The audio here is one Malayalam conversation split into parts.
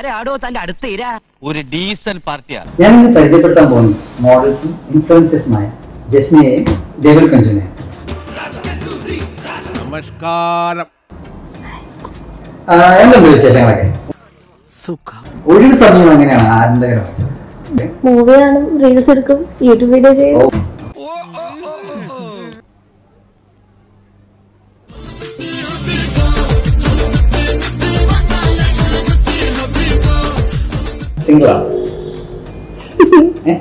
ആരാടോ തന്റെ അടുത്ത് ഇര ഒരു ഡീസൽ പാർട്ടിയാണ് ഞാൻ ഇന്ന് പരിചയപ്പെടുത്താൻ പോകുന്നു മോഡൽസും ഇൻഫ്ലുവൻസേഴ്സുമായ ജസ്നയെയും ഡേവിഡ് കഞ്ചുനെയും നമസ്കാരം ആ, എന്തുണ്ട് വിശേഷങ്ങളൊക്കെ ഒഴിവ് സമയം എങ്ങനെയാണ് ആനന്ദകരമായി മൂവി കാണും റീൽസ് എടുക്കും യൂട്യൂബ് വീഡിയോ ചെയ്യും സിംഗിളാണ് ഏ?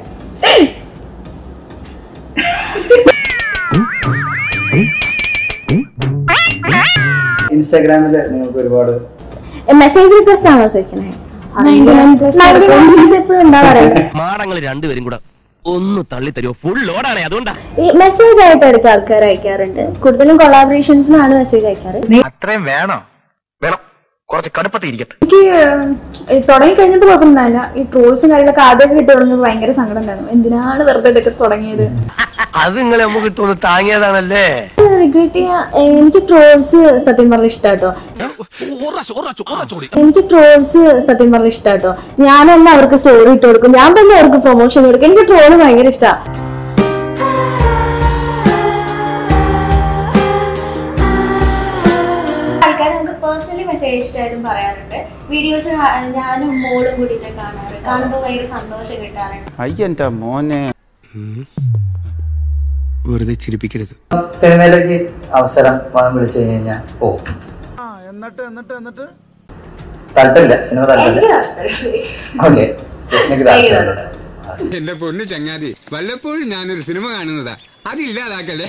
ഇൻസ്റ്റാഗ്രാമിൽ നിങ്ങൾക്ക് ഒരുപാട് മെസ്സേജ് റിക്വസ്റ്റ് ആണോ ചോദിക്കണേ എപ്പോഴും ഉണ്ടാവാറ് മാടങ്ങൾ രണ്ടുപേരും കൂടെ ഒന്ന് തള്ളി തരുമോ ഫുൾ ലോഡാണേ അതുകൊണ്ടാ ഈ മെസ്സേജ് ആയിട്ട് ഇടയ്ക്ക് ആൾക്കാർ അയക്കാറുണ്ട് കൂടുതലും കൊളാബറേഷൻസിനാണ് മെസ്സേജ് അയക്കാറ് അത്രയും വേണോ വേണം കുറച്ച് കടുപ്പത്തിൽ ഇരിക്കട്ടെ എനിക്ക് തുടങ്ങി കഴിഞ്ഞിട്ട് കുഴപ്പമൊന്നുമില്ല ഈ ട്രോൾസും കാര്യങ്ങളൊക്കെ ആദ്യമൊക്കെ കിട്ടി തുടങ്ങുമ്പോൾ ഭയങ്കര സങ്കടം ഉണ്ടായിരുന്നു എന്തിനാണ് വെറുതെ ഇതൊക്കെ തുടങ്ങിയത് അത് നിങ്ങളെ നമുക്ക് ഇട്ടൊന്ന് താങ്ങിയതാണല്ലേ റിഗ്രറ്റ് ചെയ്യാൻ എനിക്ക് ട്രോൾസ് സത്യം പറഞ്ഞ ഇഷ്ടാട്ടോ എനിക്ക് ട്രോൾസ് സത്യം പറഞ്ഞ ഇഷ്ടാട്ടോ ഞാൻ തന്നെ അവർക്ക് സ്റ്റോറി ഇട്ട് കൊടുക്കും ഞാൻ തന്നെ അവർക്ക് പ്രൊമോഷൻ കൊടുക്കും എനിക്ക് ട്രോള് ഭയങ്കര ഇഷ്ടാ ആൾക്കാർ നമുക്ക് പേഴ്സണലി മെസ്സേജ് ഇഷ്ടമായിട്ടും പറയാറുണ്ട് വീഡിയോസ് ഞാനും മോളും കൂടിയിട്ട് കാണാറ് കാണുമ്പോൾ ഭയങ്കര സന്തോഷം കിട്ടാറുണ്ട് അയ്യന്റെ മോനെ വെറുതെ ചിരിപ്പിക്കരുത് സിനിമയിലേക്ക് അവസരം വന്ന് വിളിച്ചു കഴിഞ്ഞ് കഴിഞ്ഞാൽ ഓ എന്നിട്ട് എന്നിട്ട് എന്നിട്ട് താല്പര്യമില്ല സിനിമ താല്പര്യമില്ല എനിക്ക് താല്പര്യമില്ല. ഓക്കെ ജസ്നക്ക് താല്പര്യമുണ്ട് എന്റെ പൊന്നു ചങ്ങാതി വല്ലപ്പോഴും ഞാനൊരു സിനിമ കാണുന്നതാ അതില്ലാതാക്കല്ലേ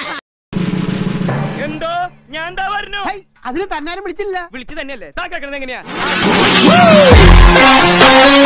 എന്തോ ഞാൻ എന്താ പറഞ്ഞു അതിന് തന്നാരും വിളിച്ചില്ല വിളിച്ചു തന്നെയല്ലേ താ കേൾക്കണത് എങ്ങനെയാ